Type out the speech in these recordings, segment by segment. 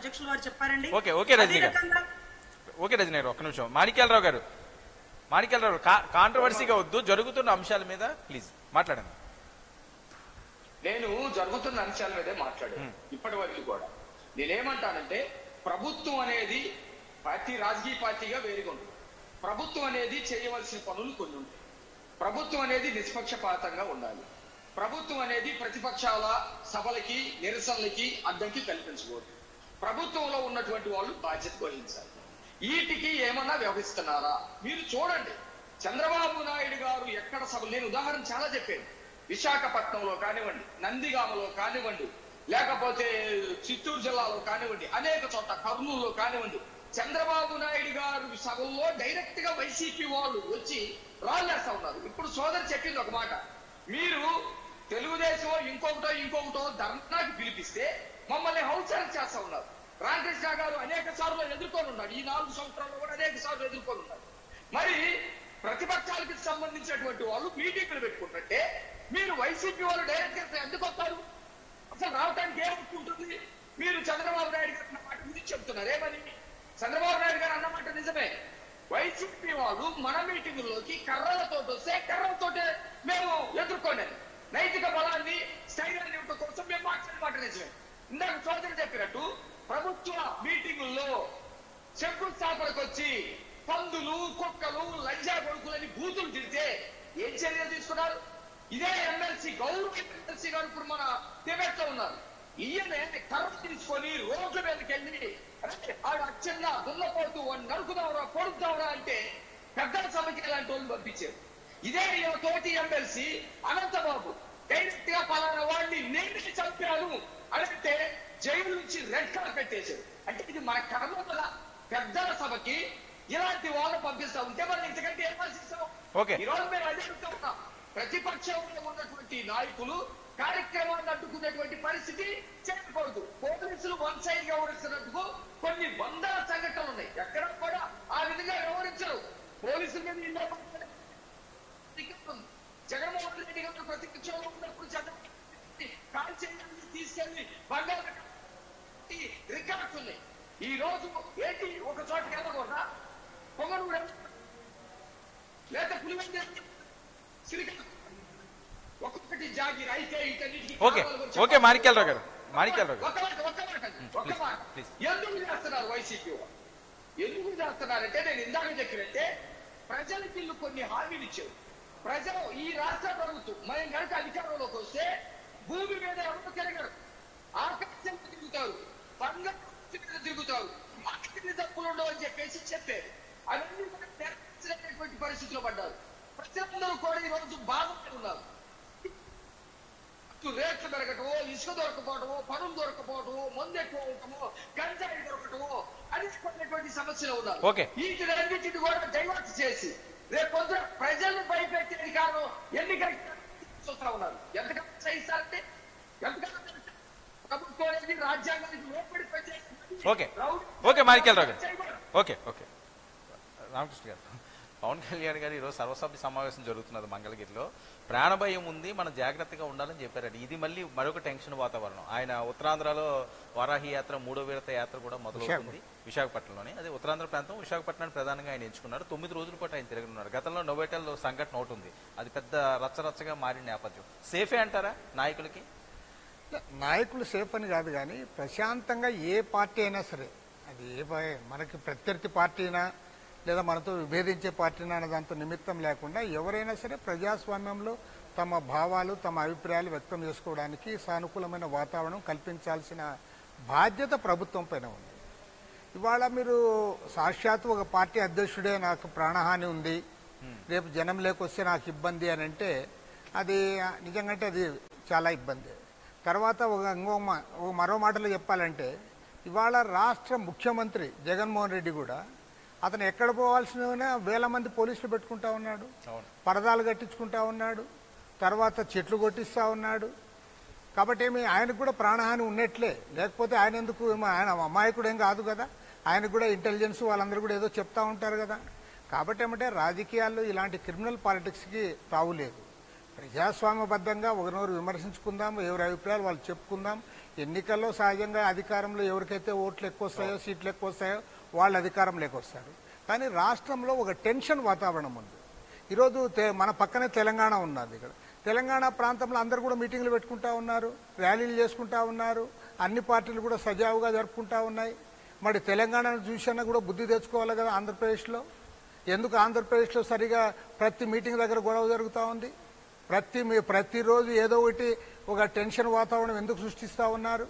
అధ్యక్షులు వారు చెప్పారండి ఓకే, ఓకే, రజనీ అదే గారు. రకంగా ఓకే రజనీ గారు ఒక్క నిమిషం మాణిక్యాలరావు గారు మాణిక్యాలరావు కా కాంట్రవర్సీగా వద్దు జరుగుతున్న అంశాల మీద ప్లీజ్ మాట్లాడండి నేను జరుగుతున్న అంశాల మీదే మాట్లాడాను ఇప్పటి వరకు కూడా నేనేమంటానంటే ప్రభుత్వం అనేది పార్టీ రాజకీయ పార్టీగా వేరుగా ఉంటుంది ప్రభుత్వం అనేది చేయవలసిన పనులు కొన్ని ఉంటాయి ప్రభుత్వం అనేది నిష్పక్షపాతంగా ఉండాలి ప్రభుత్వం అనేది ప్రతిపక్షాల సభలకి నిరసనలకి అడ్డంకి కల్పించకూడదు ప్రభుత్వంలో ఉన్నటువంటి వాళ్ళు బాధ్యత వహించాలి వీటికి ఏమన్నా వ్యవహరిస్తున్నారా మీరు చూడండి చంద్రబాబు నాయుడు గారు ఎక్కడ సభ నేను ఉదాహరణ చాలా చెప్పాను విశాఖపట్నంలో కానివ్వండి నందిగామలో కానివ్వండి లేకపోతే చిత్తూరు జిల్లాలో కానివ్వండి అనేక చోట్ల కర్నూలులో కానివ్వండి చంద్రబాబు నాయుడు గారు సభల్లో డైరెక్ట్ గా వైసీపీ వాళ్ళు వచ్చి రాళ్ళేస్తా ఉన్నారు ఇప్పుడు సోదరు చెప్పింది ఒక మాట మీరు తెలుగుదేశం ఇంకొకటో ఇంకొకటో ధర్నాకి పిలిపిస్తే మమ్మల్ని హౌస్ అరెస్ట్ చేస్తా ఉన్నారు రామకృష్ణ గారు అనేక సార్లు ఎదుర్కొని ఉన్నారు ఈ నాలుగు సంవత్సరాల్లో కూడా అనేక సార్లు ఎదుర్కొని ఉన్నారు మరి ప్రతిపక్షాలకు సంబంధించినటువంటి వాళ్ళు మీటింగ్లు పెట్టుకుంటుంటే మీరు వైసీపీ వాళ్ళు డైరెక్ట్ గా ఎందుకు వస్తారు అసలు రావడానికి ఏమనుకుంటుంది మీరు చంద్రబాబు నాయుడు గారు అన్న మాట గురించి చెప్తున్నారు ఏమని చంద్రబాబు నాయుడు గారు అన్నమాట నిజమే వైసీపీ వాళ్ళు మన మీటింగుల్లోకి కర్రలతో వస్తే కర్రలతోటే మేము ఎదుర్కొనేది నైతిక బలాన్ని స్థైర్యాన్ని ఇవ్వడం కోసం మేము మాట్లాడే మాట నిజమే ఇందాక చౌదరి చెప్పినట్టు ప్రభుత్వ మీటింగుల్లో శంకుస్థాపనకు వచ్చి పందులు కుక్కలు లంజా కొడుకులని బూతులు తిడితే ఏం చర్యలు తీసుకున్నారు ఇదే ఎమ్మెల్సీ గౌరవ ఎమ్మెల్సీ గారు ఇప్పుడు మన టిబెట్ లో ఉన్నారు ఈయనే కర్ర తీసుకొని రోడ్ల మీదకి వెళ్ళి "అరే, ఆడు అచ్చంగా దున్నపోతూ వాడిని నరుకుదావరా పొడుద్దావరా అంటే పెద్దల సభకి ఇలాంటి వాళ్ళు పంపించారు ఇదే ఈయన తోటి ఎమ్మెల్సీ అనంతబాబు డైరెక్ట్ గా పలానా వాడిని నేను చంపాను అంటే జైలు నుంచి రెడ్ కార్డ్ పెట్టేశారు అంటే ఇది మన కర్మ కదా పెద్దల సభకి ఇలాంటి వాళ్ళు పంపిస్తా ఉంటే మనం ఇంతకంటే ఏం ఆశిస్తాం ఓకే. ఈ రోజు మేము అదే చెప్తా ఉన్నాం ప్రతిపక్షంలో ఉన్నటువంటి నాయకులు కార్యక్రమాన్ని అడ్డుకునేటువంటి పరిస్థితి చేయకూడదు పోలీసులు వన్ సైడ్ గా వ్యవహరిస్తున్నట్టుకు కొన్ని వందల సంఘటనలు ఉన్నాయి ఎక్కడ కూడా ఆ విధంగా వ్యవహరించరు పోలీసుల మీద ఇల్లు జగన్మోహన్ రెడ్డి గారు ప్రతిపక్షంలో ఉన్నప్పుడు చంద్రబాబు నాయుడు కాల్ చేయడానికి తీసుకెళ్లి బంగారు రికార్డ్స్ ఉన్నాయి ఈ రోజు ఏంటి ఒక చోటకి వెళ్ళకూడదా పొంగనూరు లేదా పులివెందు శ్రీకాకుళం ఒక్కొక్కటి జాగిర్ అయితే ఇటన్నిటికీ ఓకే కావాలని వచ్చి ఓకే మాణిక్యాలరావు గారు మాణిక్యాలరావు గారు ఒక్క మాట ఒక్క మాట అండి, ఒక్క please, మాట please. ఎందుకు చేస్తున్నారు వైసీపీ వాళ్ళు? ఎందుకు చేస్తున్నారంటే నేను ఇందాక చెప్పినట్టే ప్రజలకి వీళ్ళు కొన్ని హామీలు ఇచ్చారు ప్రజలు ఈ రాష్ట్ర ప్రభుత్వం మనం కనుక అధికారంలోకి వస్తే భూమి మీద ఎవరు తిరగరు ఆకాశం తిరుగుతారు బంగారు మీద తిరుగుతారు మాకి తప్పులు ఉండవు అని చెప్పేసి చెప్పారు అవన్నీ కూడా నెరవేర్చలేనటువంటి పరిస్థితిలో పడ్డారు ప్రజలందరూ కూడా ఈ రోజు బాధపడి ఉన్నారు ఇటు రేట్లు పెరగటమో ఇసుక దొరకపోవటమో పనులు దొరకపోవటమో మందు ఎక్కువ అవటమో గంజాయి దొరకటమో అనేకమైనటువంటి సమస్యలు ఉన్నారు ఓకే. వీటిని అన్నింటిని కూడా డైవర్ట్ చేసి రేపు పొద్దున ప్రజల్ని భయపెట్టేది కారణం ఎన్నికలకి చూస్తా ఉన్నారు ఎంతకాలం సహిస్తారంటే ఎంతకాలం ప్రభుత్వం అనేది రాజ్యాంగానికి లోపడి పనిచేస్తుంది ఓకే ఓకే మాణిక్యాలరావు గారు ఓకే ఓకే రామకృష్ణ గారు పవన్ కళ్యాణ్ గారు ఈరోజు సర్వసభ్య సమావేశం జరుగుతున్నది మంగళగిరిలో ప్రాణభయం ఉంది మనం జాగ్రత్తగా ఉండాలని చెప్పారండి ఇది మళ్ళీ మరొక టెన్షన్ వాతావరణం ఆయన ఉత్తరాంధ్రలో వారాహి యాత్ర మూడో విడత యాత్ర కూడా మొదలవుతుంది విశాఖపట్నంలోని అదే ఉత్తరాంధ్ర ప్రాంతం విశాఖపట్నాన్ని ప్రధానంగా ఆయన ఎంచుకున్నారు తొమ్మిది రోజుల పాటు ఆయన తిరగనున్నారు గతంలో నోవేటల్ సంఘటన ఒకటి ఉంది అది పెద్ద రచ్చరచ్చగా మారిన నేపథ్యం సేఫే అంటారా నాయకులకి నాయకులు సేఫ్ అని కాదు కానీ ప్రశాంతంగా ఏ పార్టీ అయినా సరే అది ఏ పా- మనకి ప్రత్యర్థి పార్టీనా లేదా మనతో విభేదించే పార్టీనా అనే దాంతో నిమిత్తం లేకుండా ఎవరైనా సరే ప్రజాస్వామ్యంలో తమ భావాలు తమ అభిప్రాయాలు వ్యక్తం చేసుకోవడానికి సానుకూలమైన వాతావరణం కల్పించాల్సిన బాధ్యత ప్రభుత్వం పైన ఉంది ఇవాళ మీరు సాక్షాత్తు ఒక పార్టీ అధ్యక్షుడే నాకు ప్రాణహాని ఉంది రేపు జనం లేకొస్తే నాకు ఇబ్బంది అని అంటే అది నిజంగా అది చాలా ఇబ్బంది తర్వాత ఒక ఇంకో మా- ఒక మరో మాటలో చెప్పాలంటే ఇవాళ రాష్ట్ర ముఖ్యమంత్రి జగన్మోహన్ రెడ్డి కూడా అతను ఎక్కడ పోవాల్సిన వేల మంది పోలీసులు పెట్టుకుంటా ఉన్నాడు అవును పరదాలు కట్టించుకుంటా ఉన్నాడు తర్వాత చెట్లు కొట్టిస్తా ఉన్నాడు కాబట్టి ఏమి ఆయనకు కూడా ప్రాణహాని ఉన్నట్లే లేకపోతే ఆయన ఎందుకు ఏమో ఆయన అమాయకుడు ఏం కాదు కదా ఆయనకు కూడా ఇంటెలిజెన్స్ వాళ్ళందరూ కూడా ఏదో చెప్తా ఉంటారు కదా కాబట్టి ఏమంటే రాజకీయాల్లో ఇలాంటి క్రిమినల్ పాలిటిక్స్కి తావు లేదు ప్రజాస్వామ్యబద్ధంగా ఒకరినొకరు విమర్శించుకుందాం ఎవరి అభిప్రాయాలు వాళ్ళు చెప్పుకుందాం ఎన్నికల్లో సహజంగా అధికారంలో ఎవరికైతే ఓట్లు ఎక్కువ వస్తాయో సీట్లు ఎక్కువ వస్తాయో వాళ్ళు అధికారంలోకి వస్తారు కానీ రాష్ట్రంలో ఒక టెన్షన్ వాతావరణం ఉంది ఈరోజు తె- మన పక్కనే తెలంగాణ ఉన్నది ఇక్కడ తెలంగాణ ప్రాంతంలో అందరూ కూడా మీటింగ్లు పెట్టుకుంటా ఉన్నారు ర్యాలీలు చేసుకుంటా ఉన్నారు అన్ని పార్టీలు కూడా సజావుగా జరుపుకుంటా ఉన్నాయి మరి తెలంగాణను చూసినా కూడా బుద్ధి తెచ్చుకోవాలి కదా ఆంధ్రప్రదేశ్లో ఎందుకు ఆంధ్రప్రదేశ్లో సరిగా ప్రతి మీటింగ్ దగ్గర గొడవ జరుగుతూ ఉంది ప్రతి మీ ప్రతిరోజు ఏదో ఒకటి ఒక టెన్షన్ వాతావరణం ఎందుకు సృష్టిస్తూ ఉన్నారు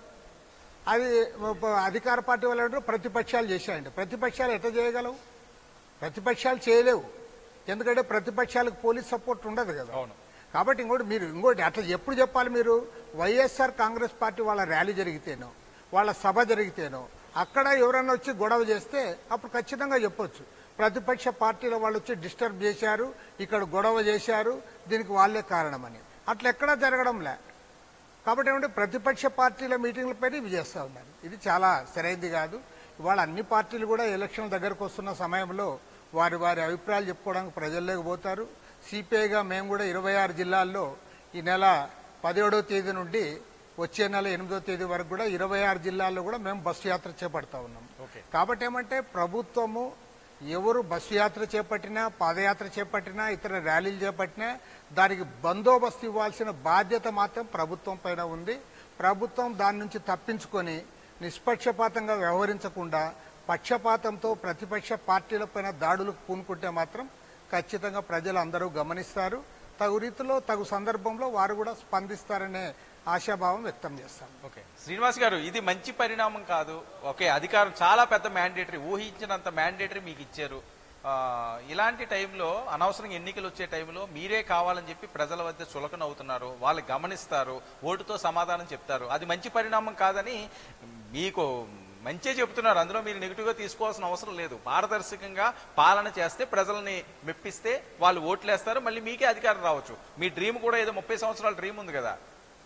అది ప- అధికార పార్టీ వాళ్ళు అంటారు ప్రతిపక్షాలు చేశాయండి ప్రతిపక్షాలు ఎట్లా చేయగలవు ప్రతిపక్షాలు చేయలేవు ఎందుకంటే ప్రతిపక్షాలకు పోలీస్ సపోర్ట్ ఉండదు కదా అవును కాబట్టి ఇంకోటి మీరు ఇంకోటి అట్లా ఎప్పుడు చెప్పాలి మీరు వైఎస్ఆర్ కాంగ్రెస్ పార్టీ వాళ్ళ ర్యాలీ జరిగితేనో వాళ్ళ సభ జరిగితేనో అక్కడ ఎవరన్నా వచ్చి గొడవ చేస్తే అప్పుడు ఖచ్చితంగా చెప్పొచ్చు ప్రతిపక్ష పార్టీల వాళ్ళు వచ్చి డిస్టర్బ్ చేశారు ఇక్కడ గొడవ చేశారు దీనికి వాళ్ళే కారణమని అట్లా ఎక్కడా జరగడంలే కాబట్టి ఏమంటే ప్రతిపక్ష పార్టీల మీటింగ్లపైన ఇవి చేస్తూ ఉన్నారు ఇది చాలా సరైనది కాదు ఇవాళ అన్ని పార్టీలు కూడా ఎలక్షన్ దగ్గరకు వస్తున్న సమయంలో వారి వారి అభిప్రాయాలు చెప్పుకోవడానికి ప్రజల్లోకి పోతారు సిపిఐగా మేము కూడా ఇరవై ఆరు జిల్లాల్లో ఈ నెల పదిహేడవ తేదీ నుండి వచ్చే నెల ఎనిమిదో తేదీ వరకు కూడా ఇరవై ఆరు జిల్లాల్లో కూడా మేము బస్సు యాత్ర చేపడతా ఉన్నాం ఓకే కాబట్టి ఏమంటే ప్రభుత్వము ఎవరు బస్సు యాత్ర చేపట్టినా పాదయాత్ర చేపట్టినా ఇతర ర్యాలీలు చేపట్టినా దానికి బందోబస్తు ఇవ్వాల్సిన బాధ్యత మాత్రం ప్రభుత్వం పైన ఉంది ప్రభుత్వం దాని నుంచి తప్పించుకొని నిష్పక్షపాతంగా వ్యవహరించకుండా పక్షపాతంతో ప్రతిపక్ష పార్టీలపైన దాడులకు పూనుకుంటే మాత్రం ఖచ్చితంగా ప్రజలు అందరూ గమనిస్తారు తగు రీతిలో తగు సందర్భంలో వారు కూడా స్పందిస్తారనే ఆశాభావం వ్యక్తం చేస్తాం ఓకే శ్రీనివాస్ గారు ఇది మంచి పరిణామం కాదు ఓకే అధికారం చాలా పెద్ద మ్యాండేటరీ ఊహించినంత మ్యాండేటరీ మీకు ఇచ్చారు ఆ, ఇలాంటి టైంలో అనవసరంగా ఎన్నికలు వచ్చే టైంలో మీరే కావాలని చెప్పి ప్రజల వద్ద చులకన అవుతున్నారు వాళ్ళు గమనిస్తారు ఓటుతో సమాధానం చెప్తారు అది మంచి పరిణామం కాదని మీకు మంచే చెప్తున్నారు అందులో మీరు నెగిటివ్గా తీసుకోవాల్సిన అవసరం లేదు పారదర్శకంగా పాలన చేస్తే ప్రజల్ని మెప్పిస్తే వాళ్ళు ఓట్లేస్తారు మళ్ళీ మీకే అధికారం రావచ్చు మీ డ్రీమ్ కూడా ఏదో ముప్పై సంవత్సరాల డ్రీమ్ ఉంది కదా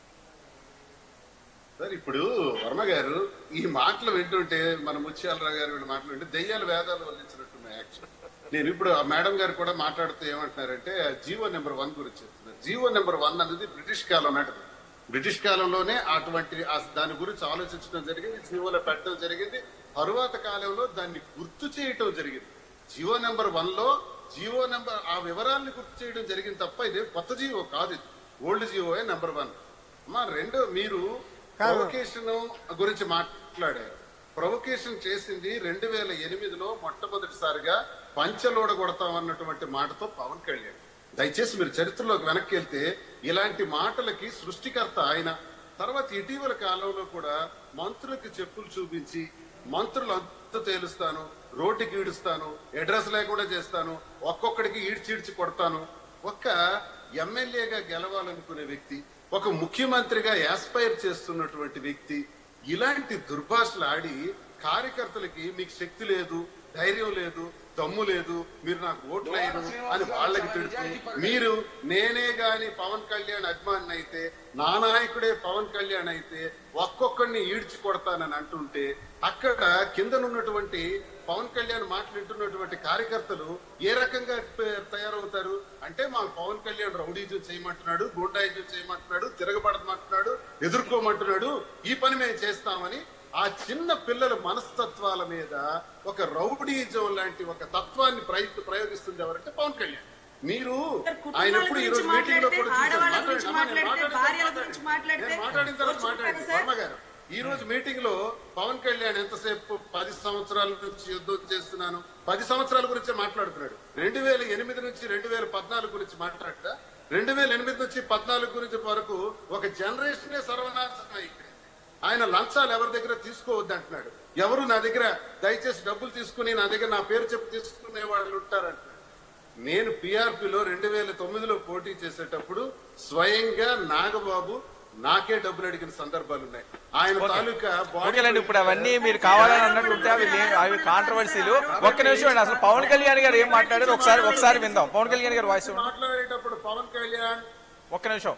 సార్ ఇప్పుడు వర్మ గారు ఈ మాటలు వింటుంటే మన ముత్యాలరావు గారు వీళ్ళు మాటలు వింటే దెయ్యాలు వేదాలు వల్లించినట్టున్నాయి యాక్చువల్ నేను ఇప్పుడు ఆ మేడం గారు కూడా మాట్లాడుతూ ఏమంటున్నారంటే ఆ జీవో నెంబర్ వన్ గురించి చెప్తున్నారు జీవో నెంబర్ వన్ అనేది బ్రిటిష్ కాలం నాటిది బ్రిటిష్ కాలంలోనే అటువంటి ఆ- దాని గురించి ఆలోచించడం జరిగింది జీవోలో పెట్టడం జరిగింది తరువాత కాలంలో దాన్ని గుర్తు చేయటం జరిగింది జీవో నెంబర్ వన్ లో జీవో నెంబర్ ఆ వివరాల్ని గుర్తు చేయడం జరిగింది తప్ప ఇది కొత్త జీవో కాదు ఇది ఓల్డ్ జీవోయే నెంబర్ వన్ అమ్మా రెండు మీరు ప్రొవకేషన్ గురించి మాట్లాడారు ప్రొవకేషన్ చేసింది రెండు వేల ఎనిమిదిలో మొట్టమొదటిసారిగా పంచలోడ కొడతామన్నటువంటి మాటతో పవన్ కళ్యాణ్ దయచేసి మీరు చరిత్రలోకి వెనక్కి వెళ్తే ఇలాంటి మాటలకి సృష్టికర్త ఆయన తర్వాత ఇటీవల కాలంలో కూడా మంత్రులకి చెప్పులు చూపించి మంత్రులు అంత తేలుస్తాను రోడ్డుకి ఈడుస్తాను అడ్రస్ లేకుండా చేస్తాను ఒక్కొక్కడికి ఈడ్చీడ్చి కొడతాను ఒక్క ఎమ్మెల్యేగా గెలవాలనుకునే వ్యక్తి ఒక ముఖ్యమంత్రిగా యాస్పైర్ చేస్తున్నటువంటి వ్యక్తి ఇలాంటి దుర్భాషలు ఆడి కార్యకర్తలకి మీకు శక్తి లేదు ధైర్యం లేదు దమ్ము లేదు మీరు నాకు ఓట్లు వేయరు అని వాళ్ళకి తిడుతూ మీరు నేనే గాని పవన్ కళ్యాణ్ అభిమాని అయితే నా నాయకుడే పవన్ కళ్యాణ్ అయితే ఒక్కొక్కడిని ఈడ్చి కొడతానని అంటుంటే అక్కడ కిందనున్నటువంటి పవన్ కళ్యాణ్ మాట్లాడుతున్నటువంటి కార్యకర్తలు ఏ రకంగా ప- తయారవుతారు అంటే మా పవన్ కళ్యాణ్ రౌడీజం చేయమంటున్నాడు గూండాయిజం చేయమంటున్నాడు తిరగబడమంటున్నాడు ఎదుర్కోమంటున్నాడు ఈ పని మేము చేస్తామని ఆ చిన్న పిల్లల మనస్తత్వాల మీద ఒక రౌడీజం లాంటి ఒక తత్వాన్ని ప్రయత్ ప్రయోగిస్తుంది ఎవరంటే పవన్ కళ్యాణ్ మీరు ఆయన కుటుంబాల ఎప్పుడు ఈ గురించి రోజు మీటింగ్ లో కూడా చూశారు. ఆడవాళ్ళ గురించి మాట్లాడండి, అమ్మా, నేను మాట్లాడితే, మాట్లాడిన భార్యల తర్వాత గురించి మాట్లాడితే నేను మాట్లాడిన తర్వాత వచ్చుకుంటారా మాట్లాడండి సార్? వర్మ గారు ఈ రోజు మీటింగ్ లో పవన్ కళ్యాణ్ ఎంతసేపు పది సంవత్సరాల నుంచి యుద్ధం చేస్తున్నాను పది సంవత్సరాల గురించి మాట్లాడుతున్నాడు రెండు వేల ఎనిమిది నుంచి రెండు వేల పద్నాలుగు గురించి మాట్లాడతా రెండు వేల ఎనిమిది నుంచి పద్నాలుగు గురించి వరకు ఒక జనరేషనే సర్వనాశనం అయిపోయింది ఆయన లంచాలు ఎవరి దగ్గర తీసుకోవద్దు అంటున్నాడు ఎవరు నా దగ్గర దయచేసి డబ్బులు తీసుకుని నా దగ్గర నా పేరు చెప్పి తీసుకునే వాళ్ళు ఉంటారంటున్నాడు నేను పిఆర్పిలో రెండు వేల తొమ్మిదిలో పోటీ చేసేటప్పుడు స్వయంగా నాగబాబు నాకే డబ్బులు అడిగిన సందర్భాలు ఉన్నాయి ఆయన తాలూకా body- ఓకేలేండి ఇప్పుడు అవన్నీ మీరు కావాలని అన్నట్టు ఉంటే అవి లే- అవి కాంట్రవర్సీలు ఒక్క నిమిషం అండి అసలు పవన్ కళ్యాణ్ గారు ఏం మాట్లాడారు ఒకసారి ఒకసారి విందాం పవన్ కళ్యాణ్ గారు వాయిస్ మాట్లాడేటప్పుడు పవన్ కళ్యాణ్ ఒక్క నిమిషం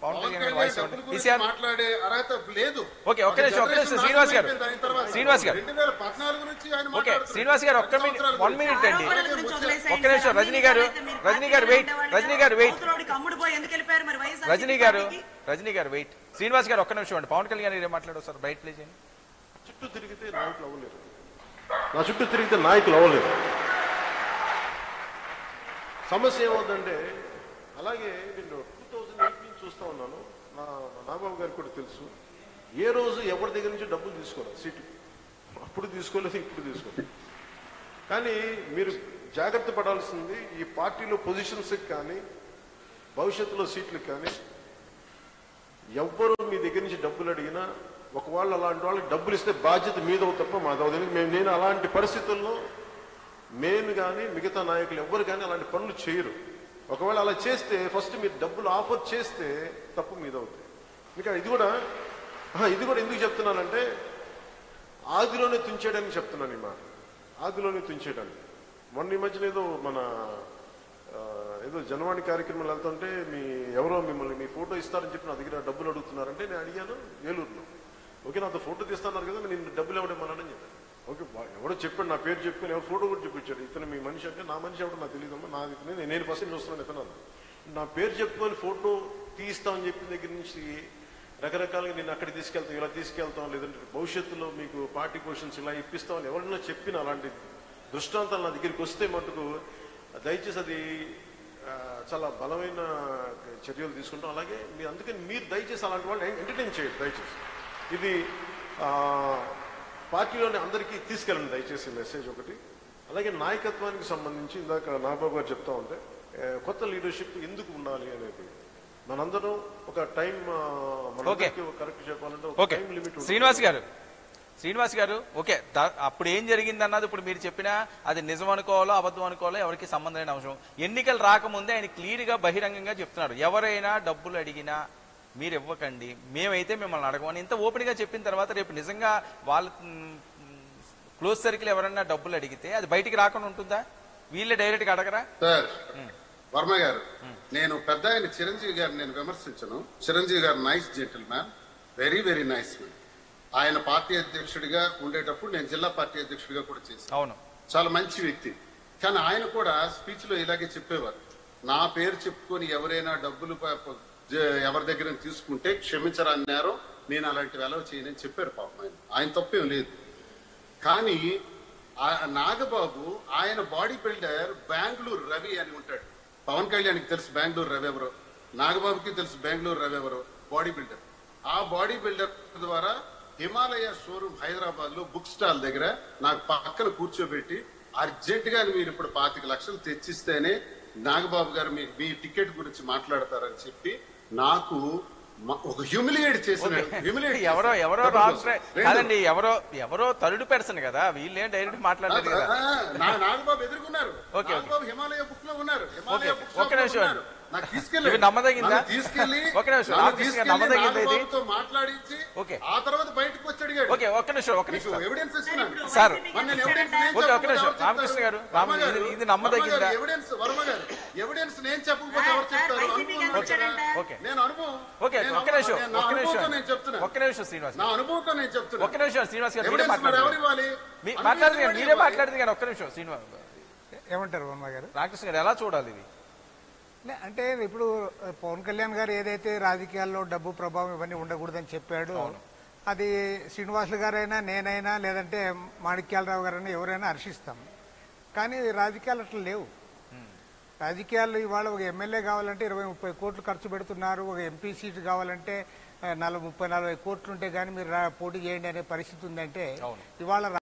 పవన్ పవన్ కళ్యాణ్ గారి కళ్యాణ్ వాయిస్ డబ్బుల గురించి ఈసీఆర్ మాట్లాడే అర్హత లేదు ఓకే, ఒక్క ఒక నిమిషం, ఒక్క నిమిషం, జనరేషన్ శ్రీనివాస్ గారు. నాశనం అయిపోయింది దాని తర్వాత. శ్రీనివాస్ గారు. 2014 నుంచి ఆయన ఓకే మాట్లాడుతున్నారు. శ్రీనివాస్ గారు ఒక్క పది మినిట్ సంవత్సరాల వన్ గురించి. మినిట్ అండి ఆరోపణల గురించి వదిలేసేయండి ఒక్క నిమిషం సార్. రజనీ గారు అయితే మీరు రజనీ గారు వెయిట్ పార్టీలో రజనీ గారు వెయిట్ అవతలోడికి అమ్ముడు పోయి ఎందుకు వెళ్ళిపోయారు మరి వైఎస్ఆర్ రజనీ గారు రజనీ గారు వెయిట్ శ్రీనివాస్ గారు ఒక్క నిమిషం అండి పవన్ కళ్యాణ్ గారు ఏం మాట్లాడారు సార్ బయట ప్లే చేయండి చుట్టూ తిరిగితే నాయకులు అవ్వలేరు నా చుట్టూ తిరిగితే నాయకులు అవ్వలేరు సమస్య ఏమవుతుందంటే అలాగే నేను టూ థౌజండ్ ఎయిట్ నుంచి చూస్తా ఉన్నాను నా మా నాగబాబు గారికి కూడా తెలుసు ఏ రోజు ఎవరి దగ్గర నుంచి డబ్బులు తీసుకోలేదు సీటుకి అప్పుడు తీసుకోలేదు ఇప్పుడు తీసుకోలేదు కానీ మీరు జాగ్రత్త పడాల్సింది ఈ పార్టీలో పొజిషన్స్కి కానీ భవిష్యత్తులో సీట్లకు కానీ ఎవ్వరు మీ దగ్గర నుంచి డబ్బులు అడిగినా ఒకవేళ అలాంటి వాళ్ళకి డబ్బులు ఇస్తే బాధ్యత మీదవు తప్ప మాదవదు మేము నేను అలాంటి పరిస్థితుల్లో మేము కానీ మిగతా నాయకులు ఎవ్వరు కానీ అలాంటి పనులు చేయరు ఒకవేళ అలా చేస్తే ఫస్ట్ మీరు డబ్బులు ఆఫర్ చేస్తే తప్పు మీదవుతుంది ఇంకా ఇది కూడా ఆహా, ఇది కూడా ఎందుకు చెప్తున్నానంటే ఆదిలోనే తుంచేయడానికి చెప్తున్నాను ఈ మాట ఆదిలోనే తుంచేయడానికి మొన్న ఈ మధ్యన ఏదో మన ఆ, ఏదో జనవాణి కార్యక్రమాలు వెళ్తుంటే మీ ఎవరో మిమ్మల్ని మీ ఫోటో ఇస్తారని చెప్పి నా దగ్గర డబ్బులు అడుగుతున్నారంటే నేను అడిగాను ఏలూరులో ఓకే నాతో ఫోటో తీస్తున్నారు కదా నేను డబ్బులు ఇవ్వడమన్నాడని చెప్పాను ఓకే బా- ఎవడో చెప్పాడు నా పేరు చెప్పుకొని ఎవరు ఫోటో కూడా చూపించాడు ఇతను మీ మనిషి అంటే నా మనిషి ఎవడో నాకు తెలియదమ్మా నా నేను నేను ఫస్ట్ చూస్తున్నాను ఇతను అన్నాడు. నా పేరు చెప్పుకొని ఫోటో తీస్తామని చెప్పిన దగ్గర నుంచి రకరకాలుగా నేను అక్కడ తీసుకెళ్తాం ఇలా తీసుకెళ్తాం లేదంటే భవిష్యత్తులో మీకు పార్టీ పొజిషన్స్ ఇలా ఇప్పిస్తామని ఎవరైనా చెప్పిన అలాంటి దృష్టాంతాలు నా దగ్గరికి వస్తే మటుకు దయచేసి అది ఆ, చాలా బలమైన చర్యలు తీసుకుంటాం అలాగే మీరు అందుకని మీరు దయచేసి అలాంటి వాళ్ళని ఎంటర్టైన్ చేయండి దయచేసి ఇది ఆ, పార్టీలోని అందరికీ తీసుకెళ్ళండి దయచేసి మెసేజ్ ఒకటి అలాగే నాయకత్వానికి సంబంధించి ఇందాక నాగబాబు గారు చెప్తా ఉంటే ఏ, కొత్త లీడర్షిప్ ఎందుకు ఉండాలి అనేది మనందరం ఒక టైం ఓకే. కరెక్ట్ చెప్పాలంటే ఒక ఓకే టైం లిమిట్ శ్రీనివాస్ గారు శ్రీనివాస్ గారు ఓకే ద- అప్పుడు ఏం జరిగింది అన్నది ఇప్పుడు మీరు చెప్పినా అది నిజం అనుకోవాలో అబద్ధం అనుకోవాలో ఎవరికి సంబంధం లేని అంశం ఎన్నికలు రాకముందే ఆయన క్లియర్ గా బహిరంగంగా చెప్తున్నాడు ఎవరైనా డబ్బులు అడిగినా మీరు ఇవ్వకండి మేమైతే మిమ్మల్ని అడగమని ఇంత ఓపెన్ గా చెప్పిన తర్వాత రేపు నిజంగా వాళ్ళ క్లోజ్ సర్కిల్ ఎవరైనా డబ్బులు అడిగితే అది బయటికి రాకుండా ఉంటుందా వీళ్ళే డైరెక్ట్ గా అడగరా సార్ వర్మ గారు నేను పెద్ద ఆయన చిరంజీవి గారిని నేను విమర్శించను చిరంజీవి గారు nice gentleman very very nice man ఆయన పార్టీ అధ్యక్షుడిగా ఉండేటప్పుడు నేను జిల్లా పార్టీ అధ్యక్షుడిగా కూడా చేశాను అవును చాలా మంచి వ్యక్తి కానీ ఆయన కూడా స్పీచ్ లో ఇలాగే చెప్పేవారు నా పేరు చెప్పుకొని ఎవరైనా డబ్బులు ప- ప- జ- ఎవరి దగ్గర తీసుకుంటే క్షమించరన్నారు నేను అలాంటి వెలవ చేయనని చెప్పారు పాపం ఆయన ఆయన తప్పేం లేదు కానీ ఆ నాగబాబు ఆయన బాడీ బిల్డర్ బెంగళూరు రవి అని ఉంటాడు పవన్ కళ్యాణ్కి తెలుసు బెంగళూరు రవి ఎవరో నాగబాబుకి తెలుసు బెంగళూరు రవి ఎవరో బాడీ బిల్డర్ ఆ బాడీ బిల్డర్ ద్వారా హిమాలయ షోరూమ్ హైదరాబాద్ లో బుక్ స్టాల్ దగ్గర నాకు పక్కన కూర్చోబెట్టి అర్జెంట్ గా మీరు ఇప్పుడు పాతిక లక్షలు తెచ్చిస్తేనే నాగబాబు గారు మీ మీ టికెట్ గురించి మాట్లాడతారని చెప్పి నాకు మ- ఒక హ్యూమిలియేట్ చేసిన హ్యూమిలియేట్ ఎవరో ఎవరో రాంగ్ కాదండి ఎవరో ఎవరో థర్డ్ పర్సన్ కదా వీళ్ళేం డైరెక్ట్ మాట్లాడలేదు కదా నా- నాగబాబు ఎదుర్కొన్నారు okay, okay. Nagababu Himalaya book లో ఉన్నారు హిమాలయ ఓకే, బుక్ షాప్ ఒక్క లో నిమిషం ఉన్నారు. నాకు తీసుకెళ్ళి ఇవి నమ్మదగిందా? నన్ను తీసుకెళ్ళి ఒక్క నిమిషం, నన్ను రామకృష్ణ గారు తీసుకెళ్ళి నమ్మదగిందా ఇది? నాగబాబుతో మాట్లాడించి ఓకే. ఆ తర్వాత బయటకు వచ్చి అడిగాడు ఓకే ఒక్క నిమిషం ఒక్క మీకు నిమిషం ఎవిడెన్స్ ఇస్తున్నాను సార్. మరి నేను ఎవిడెన్స్ నేను ఓకే, ఒక్క చెప్పకపోతే నిమిషం. ఎవరు రామకృష్ణ చెప్తారు? గారు, వర్మ రామ- గారు, ఇది- ఇది నమ్మదగిందా? వర్మ గారు, ఎవిడెన్స్ వర్మ గారు ఎవిడెన్స్ నేను చెప్పకపోతే ఎవరు సార్, చెప్తారు వైసీపీకి అనుభవం ఎందుకు ఉంది కదా. వచ్చాడంట? ఓకే నేను అనుభవం ఓకే నేను ఒక్క నిమిషం నేను నా ఒక్క అనుభవంతో నిమిషం నేను చెప్తున్నా ఒక్క నిమిషం శ్రీనివాస్ నా అనుభవంతో నేను చెప్తున్నా ఒక్క నిమిషం శ్రీనివాస్ గారు మీరే ఎవిడెన్స్ మరి ఎవరు మాట్లాడారు ఇవ్వాలి మాట్లాడదు కానీ మీరే ఇవ్వాలి. మాట్లాడదు కానీ ఒక్క నిమిషం శ్రీనివాస్ ఏమంటారు వర్మ గారు రామకృష్ణ గారు ఎలా చూడాలి ఇది లే, అంటే ఇప్పుడు ఆ, పవన్ కళ్యాణ్ గారు ఏదైతే రాజకీయాల్లో డబ్బు ప్రభావం ఇవన్నీ ఉండకూడదని చెప్పాడు అది శ్రీనివాసులు గారైనా నేనైనా లేదంటే మాణిక్యాలరావు గారైనా ఎవరైనా హర్షిస్తాం కానీ రాజకీయాలు అట్లా లేవు రాజకీయాల్లో ఇవాళ ఒక ఎమ్మెల్యే కావాలంటే ఇరవై ముప్పై కోట్లు ఖర్చు పెడుతున్నారు ఒక ఎంపీ సీట్ కావాలంటే ఆ, నలభై ముప్పై నలభై కోట్లు ఉంటే కానీ మీరు రా- పోటీ చేయండి అనే పరిస్థితి ఉందంటే అవును. ఇవాళ